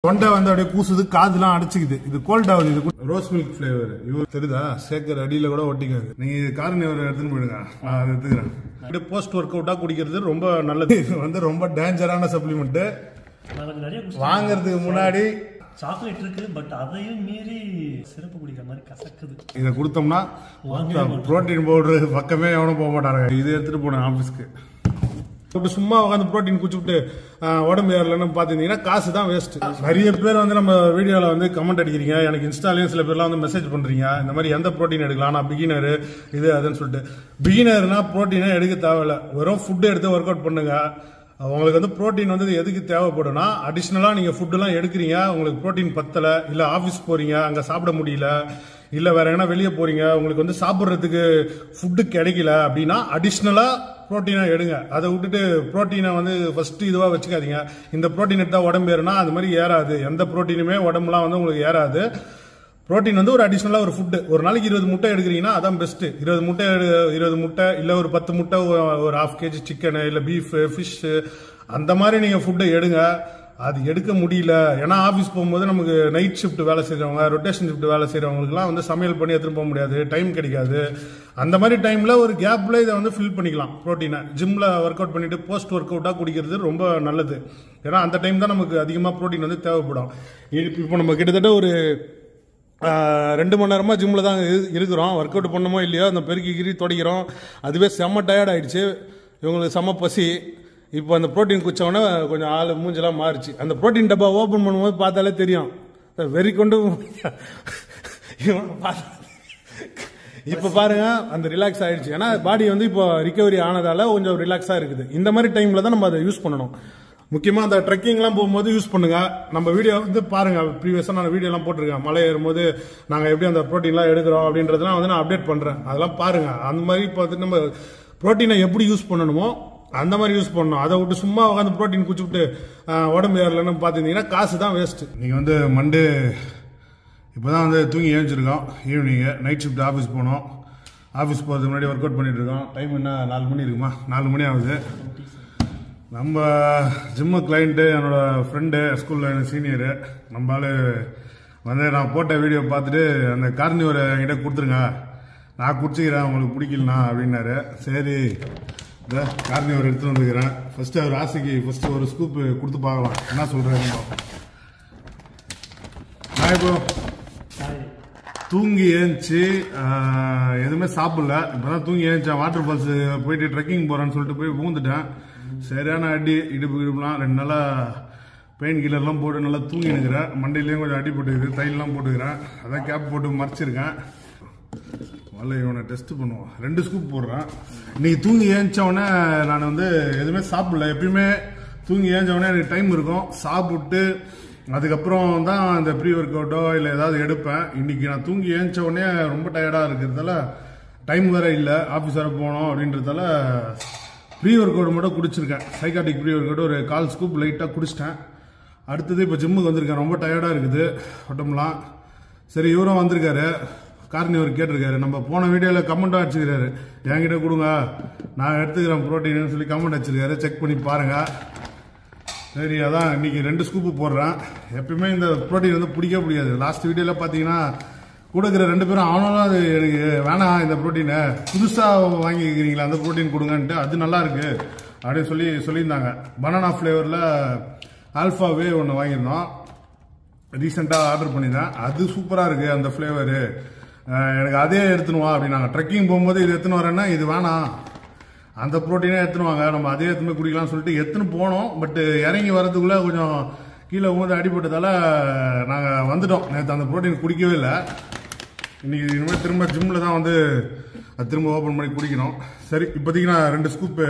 தொண்டை வந்து அப்படியே கூசுது காதுலாம் அடைச்சிக்குது இது கோல்ட் ஆகுது இது ரோஸ் மில்க் ஃபிளேவர் இவர் தெரியுதா சேக்கர் அடியில கூட ஒட்டிக்காது நீங்க இது காரணி ஒரு எடுத்துன்னு போயிடுங்க நான் அதை எடுத்துக்கிறேன் அப்படியே போஸ்ட் ஒர்க் அவுட்டா குடிக்கிறது ரொம்ப நல்லது இது வந்து ரொம்ப டேஞ்சரான சப்ளிமெண்ட் நான் கொஞ்சம் நிறைய குடிச்சிட்டேன். வாங்குறதுக்கு முன்னாடி சாக்லேட் இருக்கு பட் அதையும் மீறி சிறப்பு குடிக்கிற மாதிரி கசக்குது இதை கொடுத்தோம்னா புரோட்டீன் பவுடர் பக்கமே எவனும் போக மாட்டாங்க இது எடுத்துட்டு போனேன் ஆஃபீஸ்க்கு இப்படி சும்மா உட்காந்து புரோட்டீன் குடிச்சுட்டு ஆஹ், உடம்பு ஏறலன்னு பாத்தீங்கன்னா காசு தான் வேஸ்ட் நிறைய பேர் வந்து நம்ம வீடியோல வந்து கமெண்ட் அடிக்கிறீங்க எனக்கு இன்ஸ்டாலையும் சில பேர்லாம் வந்து மெசேஜ் பண்றீங்க இந்த மாதிரி எந்த புரோட்டீன் எடுக்கலாம் நான் பிகினர் இது அதுன்னு சொல்லிட்டு பிகினர்னா புரோட்டீனே எடுக்க தேவையில்ல வெறும் ஃபுட்டு எடுத்து ஒர்க் அவுட் பண்ணுங்க உங்களுக்கு வந்து புரோட்டீன் வந்து எதுக்கு தேவைப்படும்னா அடிஷ்னலா நீங்க ஃபுட்டுலாம் எடுக்கிறீங்க உங்களுக்கு புரோட்டீன் பத்தல இல்ல ஆபீஸ் போறீங்க அங்க சாப்பிட முடியல இல்ல வேற எங்கன்னா வெளியே போறீங்க உங்களுக்கு வந்து சாப்பிட்றதுக்கு ஃபுட்டு கிடைக்கல அப்படின்னா அடிஷ்னலா புரோட்டீனா எடுங்க அதை விட்டுட்டு புரோட்டீனை வந்து ஃபர்ஸ்ட் இதுவா வச்சுக்காதீங்க இந்த புரோட்டீன் எடுத்தா உடம்பு ஏறுனா அது மாதிரி ஏறாது எந்த புரோட்டீனுமே உடம்புலாம் வந்து உங்களுக்கு ஏறாது புரோட்டீன் வந்து ஒரு அடிஷ்னலா ஒரு ஃபுட்டு ஒரு நாளைக்கு இருபது முட்டை எடுக்கிறீங்கன்னா அதான் பெஸ்ட் இருபது முட்டை எடு- இருபது முட்டை இல்ல ஒரு பத்து முட்டை ஒரு- ஒரு ஹாஃப் கேஜி சிக்கனு இல்ல பீஃப் ஃபிஷ் அந்த மாதிரி நீங்க ஃபுட்டை எடுங்க அது எடுக்க முடியல ஏன்னா ஆஃபீஸ் போகும்போது நமக்கு நைட் ஷிஃப்ட் வேலை செய்றவங்க ரொட்டேஷன் ஷிஃப்ட் வேலை செய்றவங்களுக்குலாம் வந்து சமையல் பண்ணி எடுத்துட்டு போக முடியாது டைம் கிடைக்காது அந்த மாதிரி டைம்ல ஒரு கேப்ல இதை வந்து ஃபில் பண்ணிக்கலாம் ப்ரோட்டீனை ஜிம்ல ஒர்க் அவுட் பண்ணிட்டு போஸ்ட் ஒர்க் அவுட்டா குடிக்கிறது ரொம்ப நல்லது ஏன்னா அந்த டைம் தான் நமக்கு அதிகமா ப்ரோட்டீன் வந்து தேவைப்படும் இப்போ நம்ம கிட்டத்தட்ட ஒரு ஆஹ் ரெண்டு மணி நேரமா ஜிம்ல தான் இரு- இருக்கிறோம் ஒர்க் அவுட் பண்ணமோ இல்லையோ அந்த பெருக்கி கிரி துடைக்கிறோம் அதுவே செம்ம டயர்ட் ஆயிடுச்சு இவங்களுக்கு செம்ம பசி இப்போ அந்த புரோட்டீன் குச்சவொடனே கொஞ்சம் ஆள் மூஞ்செல்லாம் மாறிச்சு அந்த புரோட்டீன் டப்பா ஓப்பன் பண்ணும்போது பார்த்தாலே தெரியும் வெறி கொண்டு இவனை பார்த்தா- இப்போ பாருங்க அந்த ரிலாக்ஸ் ஆயிடுச்சு ஏன்னா பாடி வந்து இப்போ ரிகவரி ஆனதால கொஞ்சம் ரிலாக்ஸா இருக்குது இந்த மாதிரி டைம்ல தான் நம்ம அதை யூஸ் பண்ணணும் முக்கியமா அந்த ட்ரெக்கிங்லாம் போகும்போது யூஸ் பண்ணுங்க நம்ம வீடியோ வந்து பாருங்க ப்ரீவியஸா நான் வீடியோலாம் போட்டிருக்கேன் மலை ஏறும்போது நாங்க எப்படி அந்த ப்ரோட்டீன்லாம் எடுக்கிறோம் அப்படின்றதெல்லாம் வந்து நான் அப்டேட் பண்றேன் அதெல்லாம் பாருங்க அந்த மாதிரி இப்போ வந்து நம்ம ப்ரோட்டீனை எப்படி யூஸ் பண்ணணுமோ அந்த மாதிரி யூஸ் பண்ணணும் அதை விட்டு சும்மா உட்காந்து ப்ரோட்டீன் குடிச்சுட்டு ஆஹ், உடம்பு ஏறலன்னு பார்த்தீங்கன்னா காசு தான் வேஸ்ட் நீங்க வந்து மண்டே இப்போ தான் வந்து தூங்கி ஏஞ்சிருக்கோம் ஈவினிங்கு நைட் ஷிஃப்ட் ஆஃபீஸ் போனோம் ஆஃபீஸ் போகிறதுக்கு முன்னாடி ஒர்க் அவுட் பண்ணிட்டு இருக்கோம் டைம் என்ன நாலு மணி இருக்குமா நாலு மணி ஆகுது நம்ம ஜிம்மு கிளைண்ட்டு என்னோட ஃப்ரெண்டு ஸ்கூலில் எனக்கு சீனியரு நம்ம ஆளு வந்து நான் போட்ட வீடியோ பார்த்துட்டு அந்த கார்னிவரை என்கிட்ட கொடுத்துருங்க நான் குடிச்சிக்கிறேன் உங்களுக்கு பிடிக்கலண்ணா அப்படின்னாரு சரி இந்த கார்னிவர் எடுத்து வந்துக்கிறேன் ஃபர்ஸ்ட் அவர் ஆசைக்கு ஃபர்ஸ்ட் ஒரு ஸ்கூப் கொடுத்து பார்க்கலாம் என்ன சொல்கிறேன் நான் இப்போ தூங்கி ஏஞ்சி எதுவுமே சாப்பிடல இப்பதான் தூங்கி ஏஞ்சேன் வாட்டர் ஃபால்ஸ் போயிட்டு ட்ரெக்கிங் போறேன்னு சொல்லிட்டு போய் பூந்துட்டேன் சரியான அடி இடுப்பு இடுப்புலாம் ரெண்டு நாளா பெயின் கில்லர்லாம் போட்டு நல்லா தூங்கி நிற்கிறேன் மண்டையிலையும் கொஞ்சம் அடி போட்டுக்குது தையெல்லாம் போட்டுக்கிறேன் அதான் கேப் போட்டு மறைச்சிருக்கேன் முதல்ல இவனை டெஸ்ட் பண்ணுவோம் ரெண்டு ஸ்கூப் போடுறேன் இன்னைக்கு தூங்கி ஏஞ்ச உடனே நான் வந்து எதுவுமே சாப்பிடல எப்பயுமே தூங்கி ஏஞ்ச உடனே எனக்கு டைம் இருக்கும் சாப்பிட்டு அதுக்கப்புறம் தான் இந்த ப்ரீ ஒர்க் அவுட்டோ இல்லை ஏதாவது எடுப்பேன் இன்னைக்கு நான் தூங்கி ஏஞ்ச உடனே ரொம்ப டயர்டாக இருக்கிறதால டைம் வேற இல்லை ஆஃபீஸ் வர போகணும் அப்படின்றதால ப்ரீ ஒர்க் அவுட் மட்டும் குடிச்சிருக்கேன் சைக்காட்டிக் ப்ரீ ஒர்க் அவுட் ஒரு கால் ஸ்கூப் லைட்டாக குடிச்சிட்டேன் அடுத்தது இப்போ ஜிம்முக்கு வந்திருக்கேன் ரொம்ப டயர்டாக இருக்குது உடம்புலாம் சரி இவரும் வந்திருக்காரு கார்னிவர் கேட்டிருக்காரு நம்ம போன வீடியோவில் கமெண்ட்டும் அடிச்சிருக்காரு என்கிட்ட கொடுங்க நான் எடுத்துக்கிறேன் ப்ரோட்டீன் சொல்லி கமெண்ட் அடிச்சிருக்காரு செக் பண்ணி பாருங்க சரி அதான் இன்னைக்கு ரெண்டு ஸ்கூப்பு போடுறேன் எப்பயுமே இந்த ப்ரோட்டீன் வந்து பிடிக்க முடியாது லாஸ்ட் வீடியோவில் பார்த்தீங்கன்னா கூட இருக்கிற ரெண்டு பேரும் அவனும் அது எனக்கு வேணாம் இந்த ப்ரோட்டீனை புதுசாக வாங்கிக்கிறீங்களா அந்த ப்ரோட்டீன் கொடுங்கன்ட்டு அது நல்லா இருக்கு அப்படின்னு சொல்லி சொல்லியிருந்தாங்க பனானா ஃப்ளேவரில் ஆல்ஃபாவே ஒன்று வாங்கியிருந்தோம் ரீசெண்டாக ஆர்டர் பண்ணியிருந்தேன் அது சூப்பராக இருக்குது அந்த ஃப்ளேவரு எனக்கு அதே எடுத்துன்னு வா அப்படின்னாங்க ட்ரெக்கிங் போகும்போது இது எடுத்துன்னு வரேன்னா இது வேணாம் அந்த ப்ரோட்டீனே எடுத்துன்னு வாங்க நம்ம அதே எடுத்துன்னு போய் குடிக்கலாம்னு சொல்லிட்டு எடுத்துன்னு போனோம் பட் இறங்கி வரதுக்குள்ளே கொஞ்சம் கீழே ஊந்து அடிபட்டதால நாங்கள் வந்துட்டோம் நேற்று அந்த ப்ரோட்டீன் குடிக்கவே இல்லை இன்னைக்கு இனிமேல் திரும்ப ஜிம்மில் தான் வந்து அது திரும்ப ஓப்பன் பண்ணி குடிக்கணும் சரி இப்போதைக்கு நான் ரெண்டு ஸ்கூப்பு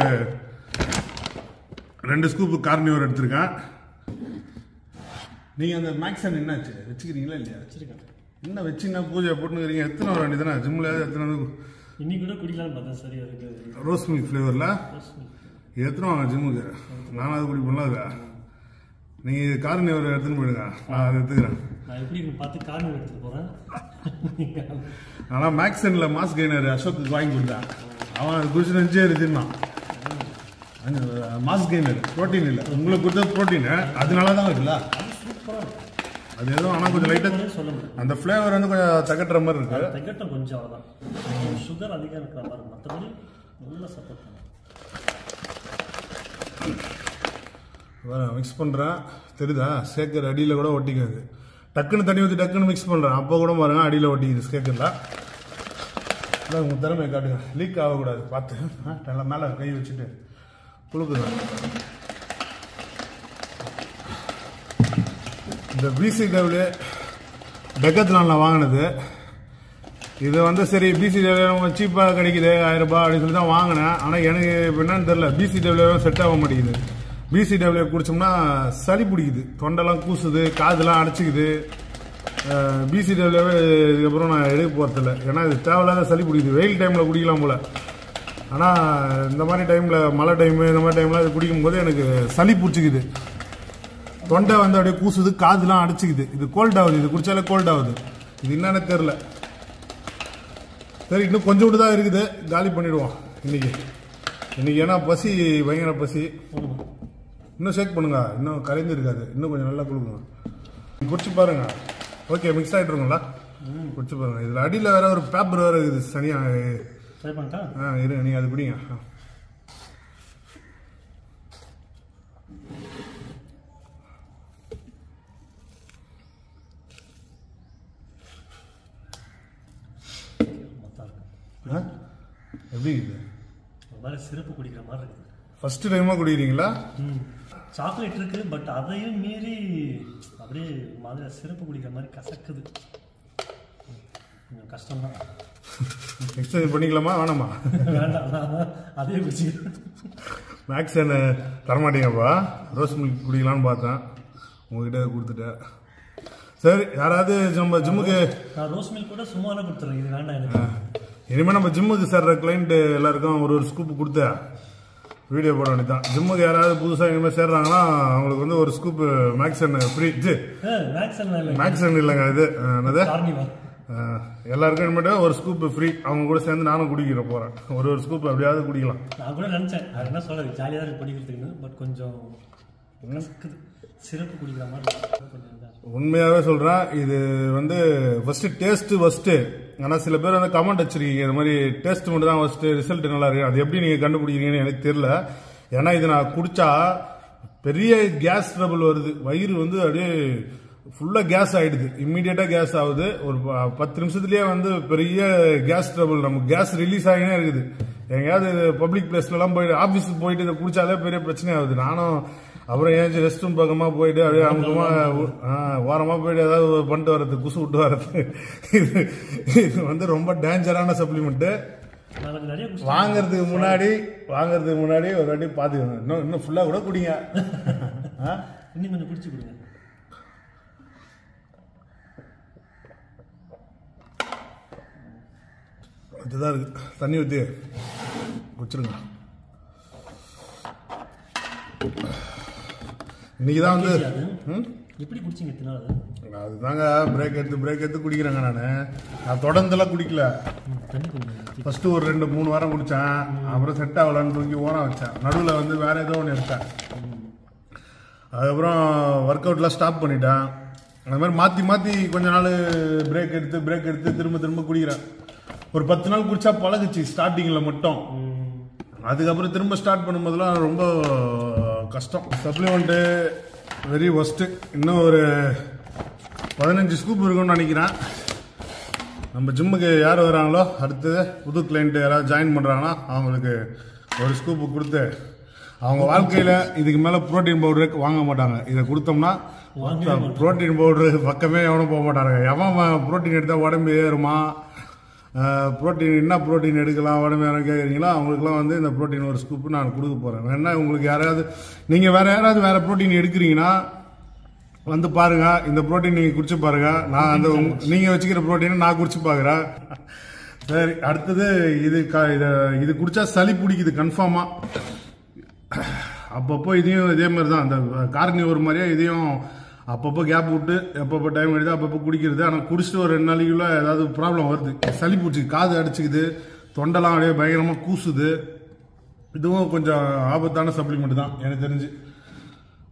ரெண்டு ஸ்கூப்பு கார்னிவர் எடுத்திருக்கேன் நீங்கள் அந்த மேக்ஸன் என்னாச்சு வச்சுக்கிறீங்களா இல்லையா வச்சிருக்கேன் என்ன வச்சுன்னா பூஜை போட்டுக்கிறீங்க எத்தனை வர வேண்டியதானே ஜிம்மில் எத்தனை வந்து இன்னைக்கு கூட குடிக்கலாம்னு பார்த்தேன் சரியா இருக்கு ரோஸ் மில்க் ஃப்ளேவரில் எத்தனை வாங்க ஜிம்முக்கு நானும் அது குடிப்பேன்ல அது நீங்கள் கார்னிவர் எடுத்துன்னு போயிடுங்க நான் அதை எடுத்துக்கிறேன் நான் எப்படி இருக்கு பார்த்து கார்னர் எடுத்துட்டு போறேன் ஆனால் மேக்ஸனில் மாஸ் கெய்னர் அசோக்கு வாங்கி கொடுத்தேன் அவன் அது குடிச்சு நினச்சே இருந்தான் மாஸ் கெய்னர் ப்ரோட்டீன் இல்லை உங்களுக்கு கொடுத்தது ப்ரோட்டீன் அதனால தான் இருக்குல்ல சூப்பரா இருக்கு அது எதுவும் ஆனால் கொஞ்சம் லைட்டாக சொல்ல முடியும் அந்த ஃப்ளேவர் வந்து கொஞ்சம் தகட்டுற மாதிரி இருக்கு திகட்டம் கொஞ்சம் அவ்வளோதான் சுகர் அதிகம் இருக்கிற மாதிரி இருக்கும். மற்றபடி நல்ல சப்போர்ட் பண்ணும் மிக்ஸ் பண்ணுறேன் தெரியுதா சேக்கர் அடியில் கூட ஒட்டிக்காது டக்குன்னு தண்ணி ஊற்றி டக்குன்னு மிக்ஸ் பண்ணுறேன் அப்போ கூட பாருங்க அடியில் ஒட்டிக்குது சேக்கரில் அதான் உங்கள் திறமையை காட்டுங்க லீக் ஆகக்கூடாது பார்த்து ஆ, நல்லா மேலே கை வச்சுட்டு குளுக்குங்க இந்த பிசிடபிள்யூ டெக்கத்தில் நான் வாங்கினது இது வந்து சரி பிசிடபிள்யூ நம்ம சீப்பாக கிடைக்குது ஆயிரம் ரூபாய் அப்படின்னு சொல்லி தான் வாங்கினேன் ஆனால் எனக்கு இப்ப என்னன்னு தெரியல பிசிடபிள்யூ செட் ஆக மாட்டேங்குது பிசிடபிள்யூ குடிச்சோம்னா சளி பிடிக்குது தொண்டெல்லாம் கூசுது காதெல்லாம் அடைச்சிக்குது பிசிடபிள்யூவே இதுக்கப்புறம் நான் எடுக்க போகிறதில்ல ஏன்னா இது தேவையில்லாத சளி பிடிக்குது வெயில் டைமில் குடிக்கலாம் போல ஆனால் இந்த மாதிரி டைமில் மழை டைமு இந்த மாதிரி டைம்லாம் இது குடிக்கும்போது எனக்கு சளி பிடிச்சிக்குது தொண்டை வந்து அப்படியே கூசுது காதுலாம் அடைச்சிக்குது இது கோல்ட் ஆகுது இது குடிச்சாலே கோல்ட் ஆகுது இது என்னன்னு தெரில சரி இன்னும் கொஞ்சோண்டு தான் இருக்குது காலி பண்ணிடுவோம் இன்னைக்கு இன்னைக்கு ஏன்னா பசி பயங்கர பசி இன்னும் ஷேக் பண்ணுங்க இன்னும் கரைந்து இருக்காது இன்னும் கொஞ்சம் நல்லா கொடுங்க குடிச்சு பாருங்க ஓகே மிக்ஸ் ஆகிட்டுருங்களா குடிச்சு பாருங்க இதில் அடியில் வேற ஒரு பேப்பர் வேற இருக்குது சனியா ட்ரை பண்ணிட்டா ஆ இரு நீங்கள் அது குடிங்க ஆ. மொத்தம் இருக்கும் ஆ? எப்படி இருக்குது ஒரு மாதிரி சிறப்பு குடிக்கிற மாதிரி இருக்குது ஃபர்ஸ்ட் டைமாக குடிக்கிறீங்களா ம் சாக்லேட் இருக்கு பட் அதையும் மீறி அப்படியே மாதிரி சிறப்பு குடிக்கிற மாதிரி கசக்குது கொஞ்சம் கஷ்டம்தான் எக்ஸ்சேஞ்ச் பண்ணிக்கலாமா வேணாமா வேண்டாம் அதே குடிச்சு மேக்ஸ் என்ன தரமாட்டீங்கப்பா ரோஸ் மில்க் குடிக்கலான்னு பார்த்தேன் உங்ககிட்ட கொடுத்துட்டேன் சரி யாராவது நம்ம ஜிம்முக்கு நான் ரோஸ் மில்க் கூட சும்மாலாம் கொடுத்துறேன் இது வேண்டாம் எனக்கு இனிமேல் நம்ம ஜிம்முக்கு சேர்ற கிளைண்ட் எல்லாருக்கும் ஒரு ஒரு ஸ்கூப் கொடுத்து வீடியோ போட வேண்டியதான் ஜிம்முக்கு யாராவது புதுசாக இனிமேல் சேர்றாங்கன்னா அவங்களுக்கு வந்து ஒரு ஸ்கூப் மேக்ஸன் ஃப்ரீ இது மேக்ஸ் என்ன மேக்ஸன் இல்லைங்க இது அஹ், என்னது கார்னிவா அஹ், எல்லாருக்கும் இனிமேட்டு ஒரு ஸ்கூப் ஃப்ரீ அவங்க கூட சேர்ந்து நானும் குடிக்கிற போகிறேன் ஒரு ஒரு ஸ்கூப் அப்படியாவது குடிக்கலாம் நான் கூட நினைச்சேன் அது என்ன சொல்றது ஜாலியாக தான் இருக்கு குடிக்கிறதுக்கு பட் கொஞ்சம் கசக்குது சிறப்பு குடிக்கிற மாதிரி இருக்கு. கொஞ்சம் இதா இருக்கு. உண்மையாகவே சொல்கிறேன் இது வந்து ஃபர்ஸ்ட் டேஸ்ட் ஃபர்ஸ்ட் ஆனால் சில பேர் வந்து கமெண்ட் வச்சிருக்கீங்க இந்த மாதிரி டேஸ்ட் மட்டும் தான் ஃபர்ஸ்ட் ரிசல்ட் நல்லா இருக்கு அது எப்படி நீங்கள் கண்டுபிடிக்கிறீங்கன்னு எனக்கு தெரியல ஏன்னா இது நான் குடிச்சா பெரிய கேஸ் ட்ரபிள் வருது வயிறு வந்து அப்படியே ஃபுல்லாக கேஸ் ஆயிடுது இம்மிடியட்டாக கேஸ் ஆகுது ஒரு ப- பத்து நிமிஷத்துலேயே வந்து பெரிய கேஸ் ட்ரபிள் நமக்கு கேஸ் ரிலீஸ் ஆகினே இருக்குது எங்கேயாவது பப்ளிக் பிளேஸ்லலாம் போயிட்டு ஆஃபீஸுக்கு போயிட்டு இதை குடிச்சாலே பெரிய பிரச்சனை ஆகுது நானும் அப்புறம் ஏஞ்சி ரெஸ்ட் ரூம் பக்கமாக போயிட்டு அப்படியே அமுக்கமா ஓரமாக போயிட்டு ஏதாவது பண்ணிட்டு வர்றது குசு விட்டு வர்றது இது இது வந்து ரொம்ப டேஞ்சரான சப்ளிமெண்ட்டு நான் கொஞ்சம் நிறைய குடிச்சு வாங்குறதுக்கு முன்னாடி வாங்குறதுக்கு முன்னாடி ஒரு வாட்டி பார்த்துக்கோங்க இன்னும் இன்னும் ஃபுல்லாக கூட குடிங்க ஆ? இன்னும் கொஞ்சம் குடிச்சு கொடுங்க இதுதான் இருக்கு தண்ணி ஊற்றி குடிச்சிருங்க இன்னைக்கு தான் வந்து அது ம் எப்படி குடிச்சிங்க இத்தனை நாள் அது? அதுதாங்க பிரேக் எடுத்து பிரேக் எடுத்து குடிக்கிறேங்க நான் நான் தொடர்ந்துலாம் குடிக்கல ம், தண்ணி கொஞ்சம் ஊத்தி. ஃபர்ஸ்ட் ஒரு ரெண்டு மூணு வாரம் குடித்தேன் அப்புறம் செட் ஆகலான்னு தூக்கி ஓரம் வச்சேன் நடுவில் வந்து வேற ஏதோ ஒன்று எடுத்தேன் அதுக்கப்புறம் ஒர்க் அவுட்லாம் ஸ்டாப் பண்ணிட்டேன் அந்த மாதிரி மாற்றி மாற்றி கொஞ்ச நாள் பிரேக் எடுத்து பிரேக் எடுத்து திரும்ப திரும்ப குடிக்கிறேன் ஒரு பத்து நாள் குடிச்சா பழகுச்சு ஸ்டார்டிங்கில் மட்டும் ம், அதுக்கப்புறம் திரும்ப ஸ்டார்ட் பண்ணும்போதெல்லாம் ரொம்ப கஷ்டம் சப்ளிமெண்ட்டு வெரி ஒஸ்ட்டு இன்னும் ஒரு பதினஞ்சு ஸ்கூப் இருக்கும்னு நினைக்கிறேன் நம்ம ஜிம்முக்கு யார் வராங்களோ அடுத்தது புது கிளைண்ட் யாராவது ஜாயின் பண்ணுறாங்கன்னா அவங்களுக்கு ஒரு ஸ்கூப்பு கொடுத்து அவங்க வாழ்க்கையில் இதுக்கு மேலே ப்ரோட்டீன் பவுடர் வாங்க மாட்டாங்க இதை கொடுத்தோம்னா ப்ரோட்டீன் பவுடர் பக்கமே எவனும் போக மாட்டாங்க எவன் ப்ரோட்டீன் எடுத்தால் உடம்பு ஏறுமா ப்ரோட்டீன் என்ன ப்ரோட்டீன் எடுக்கலாம் உடம்பு யாரும் கேட்குறீங்களோ அவங்களுக்குலாம் வந்து இந்த ப்ரோட்டீன் ஒரு ஸ்கூப் நான் கொடுக்க போகிறேன் வேணா உங்களுக்கு யாராவது நீங்கள் வேற யாராவது வேற ப்ரோட்டீன் எடுக்கிறீங்கன்னா வந்து பாருங்க இந்த புரோட்டீன் நீங்க குடிச்சு பாருங்க நான் அந்த உங்க- நீங்க வச்சுக்கிற புரோட்டீனை நான் குடிச்சு பாக்குறேன் சரி அடுத்தது இது க- இத இது குடிச்சா சளி பிடிக்குது கன்ஃபார்மா அப்பப்போ இதையும் இதே மாதிரி தான் அந்த காரணி ஒரு மாதிரியே இதையும் அப்பப்போ கேப் விட்டு எப்பப்போ டைம் எடுத்து அப்பப்போ குடிக்கிறது ஆனால் குடிச்சிட்டு ஒரு ரெண்டு நாளைக்குள்ள ஏதாவது ப்ராப்ளம் வருது சளி பிடிச்சிக்கு காது அடிச்சுக்குது தொண்டெல்லாம் அப்படியே பயங்கரமாக கூசுது இதுவும் கொஞ்சம் ஆபத்தான சப்ளிமெண்ட் தான் எனக்கு தெரிஞ்சு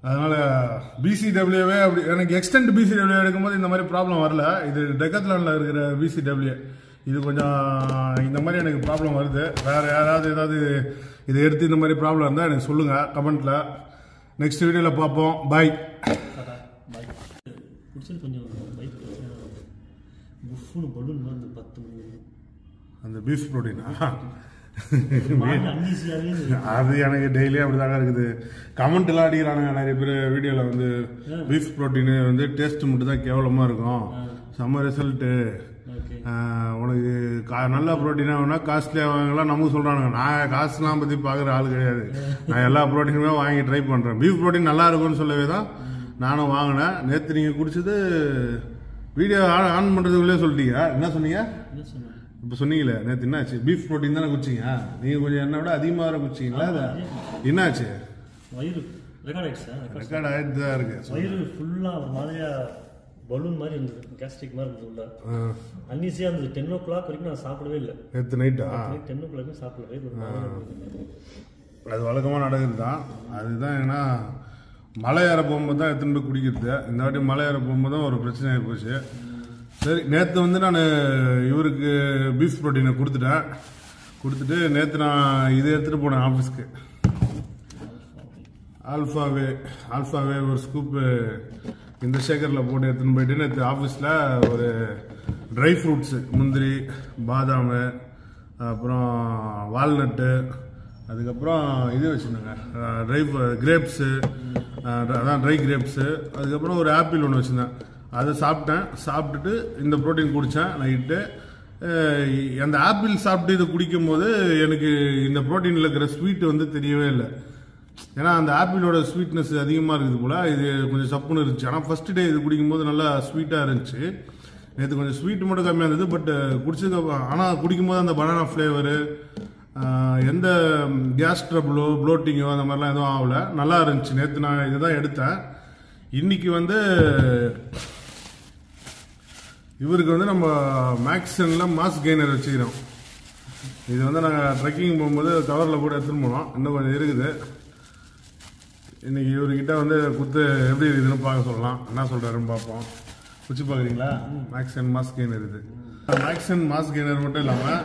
அதனால பிசிடபிள்யூவே அப்படி எனக்கு எக்ஸ்டென்ட் பிசிடபிள்யூ எடுக்கும்போது இந்த மாதிரி ப்ராப்ளம் வரல இது டெக்கத்லானில் இருக்கிற பிசிடபிள்யூ இது கொஞ்சம் இந்த மாதிரி எனக்கு ப்ராப்ளம் வருது வேற யாராவது ஏதாவது இதை எடுத்து இந்த மாதிரி ப்ராப்ளம் இருந்தால் எனக்கு சொல்லுங்க கமெண்ட்ல நெக்ஸ்ட் வீடியோவில் பார்ப்போம் பாய் டாடா பாய் பிடிச்சது கொஞ்சம் பைக் புஃப்னு பலூன் வந்து பத்து மணி அந்த பீஃப் ப்ரோட்டீனா அன்ஈஸியாகவே அது எனக்கு டெய்லி அப்படிதாங்க இருக்குது கமெண்ட் எல்லாம் அடிக்கிறானுங்க நிறைய பேர் வீடியோவில் வந்து பீஃப் ப்ரோட்டீன் வந்து டேஸ்ட் மட்டும் தான் கேவலமாக இருக்கும் செம்ம ரிசல்ட்டு ஓகே உனக்கு கா- நல்ல ப்ரோட்டீனாக வேணா காஸ்ட்லியாக வாங்கலாம் நமக்கு சொல்கிறானுங்க நான் காசுலாம் பற்றி பார்க்குற ஆள் கிடையாது நான் எல்லா ப்ரோட்டீனுமே வாங்கி ட்ரை பண்ணுறேன் பீஃப் ப்ரோட்டீன் நல்லா இருக்கும்னு சொல்லவே தான் நானும் வாங்கினேன் நேற்று நீங்கள் குடிச்சது வீடியோ ஆன் ஆன் பண்ணுறதுக்குள்ளே சொல்லிட்டீங்க என்ன சொன்னீங்க என்ன சொன்னேன் இப்போ சொன்னீங்களே நேற்று என்னாச்சு பீஃப் ப்ரோட்டீன் தானே குடிச்சிங்க நீங்கள் கொஞ்சம் என்னை விட அதிகமாக வர குடிச்சிங்களா அது என்னாச்சு வயிறு ரெக்கார்ட் ஆயிடுச்சா ரெக்கார்ட் ஆகிட்டு தான் இருக்கு வயிறு ஃபுல்லாக ஒரு மாதிரியா பலூன் மாதிரி இருந்தது கேஸ்ட்ரிக் மாதிரி இருந்தது உள்ள அன்ஈஸியாக இருந்தது டென் ஓ கிளாக் வரைக்கும் நான் சாப்பிடவே இல்லை நேற்று நைட்டா டென் ஓ கிளாக் சாப்பிடல வயிறு ஒரு மாதிரியா இருந்தது. அது வழக்கமாக நடக்குது தான் அதுதான் ஏன்னா மலை ஏற போகும்போது தான் எடுத்துன்னு போய் குடிக்கிறது இந்த வாட்டி மலை ஏற போகும்போது தான் ஒரு பிரச்சனை ஆகி போச்சு சரி நேற்று வந்து நான் இவருக்கு பீஃப் ப்ரோட்டீனை கொடுத்துட்டேன் கொடுத்துட்டு நேற்று நான் இதை எடுத்துகிட்டு போனேன் ஆஃபீஸ்க்கு ஆல்ஃபாவே ஆல்ஃபாவே ஒரு ஸ்கூப்பு இந்த ஷேக்கரில் போட்டு எடுத்துன்னு போயிட்டு நேற்று ஆஃபீஸில் ஒரு ட்ரை ஃப்ரூட்ஸு முந்திரி பாதாம் அப்புறம் வால்நட்டு அதுக்கப்புறம் இது வச்சுருந்தாங்க ட்ரை கிரேப்ஸு அதான் ட்ரை கிரேப்ஸு அதுக்கப்புறம் ஒரு ஆப்பிள் ஒன்று வச்சுருந்தேன் அதை சாப்பிட்டேன் சாப்பிட்டுட்டு இந்த ப்ரோட்டீன் குடித்தேன் நைட்டு அஹ் அந்த ஆப்பிள் சாப்பிட்டு இது குடிக்கும்போது எனக்கு இந்த ப்ரோட்டீனில் இருக்கிற ஸ்வீட் வந்து தெரியவே இல்லை ஏன்னா அந்த ஆப்பிளோட ஸ்வீட்னஸ் அதிகமாக இருக்குது போல இது கொஞ்சம் சப்புன்னு இருந்துச்சு ஆனால் ஃபர்ஸ்ட் டே இது குடிக்கும்போது நல்லா ஸ்வீட்டாக இருந்துச்சு நேற்று கொஞ்சம் ஸ்வீட் மட்டும் கம்மியாக இருந்தது பட் குடிச்சதுக்கு ஆனால் குடிக்கும்போது அந்த பனானா ஃப்ளேவரு எந்த கேஸ் ட்ரபிளோ ப்ளோட்டிங்கோ அந்த மாதிரிலாம் எதுவும் ஆகல நல்லா இருந்துச்சு நேற்று நான் இதுதான் எடுத்தேன் இன்னைக்கு வந்து இவருக்கு வந்து நம்ம மேக்ஸனில் மாஸ் கெய்னர் வச்சுக்கிறோம் இது வந்து நாங்கள் ட்ரெக்கிங் போகும்போது கவரில் கூட எடுத்துன்னு போனோம் இன்னும் கொஞ்சம் இருக்குது இன்னைக்கு இவர்கிட்ட வந்து குத்து எப்படி இருக்குதுன்னு பார்க்க சொல்லலாம் என்ன சொல்கிறாருன்னு பார்ப்போம் குச்சி பார்க்குறீங்களா மேக்ஸன் மாஸ் கெய்னர் இது மேக்ஸன் மாஸ் கெய்னர் மட்டும் இல்லாமல்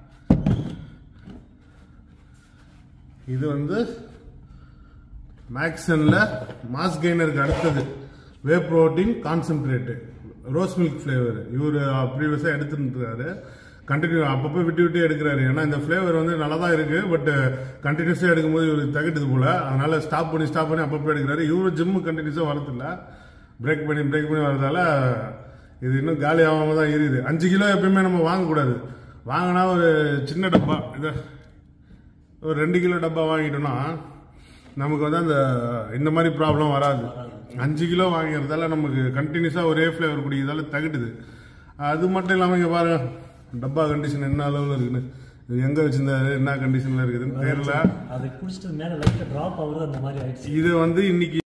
இது வந்து மேக்ஸன்ல மாஸ் கெய்னருக்கு அடுத்தது whey protein concentrate rose milk flavour இவர் ப்ரீவியஸாக எடுத்துருக்காரு கண்டினியூ அப்பப்போ விட்டு விட்டு எடுக்கிறாரு ஏன்னா இந்த ஃப்ளேவர் வந்து நல்லா தான் இருக்கு பட் கண்டினியூஸாக எடுக்கும்போது இவருக்கு தகட்டுது போல அதனால ஸ்டாப் பண்ணி ஸ்டாப் பண்ணி அப்பப்போ எடுக்கிறாரு இவரு ஜிம்மு கண்டினியூஸாக வரதில்ல பிரேக் பண்ணி பிரேக் பண்ணி வரதால இது இன்னும் காலி ஆகாம தான் இருக்குது அஞ்சு கிலோ எப்பயுமே நம்ம வாங்கக்கூடாது வாங்கினா ஒரு சின்ன டப்பா இதை ஒரு ரெண்டு கிலோ டப்பா வாங்கிட்டோம்னா நமக்கு வந்து அந்த இந்த மாதிரி ப்ராப்ளம் வராது அஞ்சு கிலோ வாங்கிறதால நமக்கு கண்டினியூஸாக ஒரே ஃப்ளேவர் குடிக்கிறதால தகுட்டுது அது மட்டும் இல்லாமல் இங்கே பாருங்க டப்பா கண்டிஷன் என்ன அளவில் இருக்குன்னு இது எங்கே வச்சிருந்தாரு என்ன கண்டிஷனில் இருக்குதுன்னு தெரியல அதை குடிச்சிட்டு மேலே லைட்டாக ட்ராப் ஆகுறது அந்த மாதிரி ஆயிடுச்சு இது வந்து இன்னைக்கு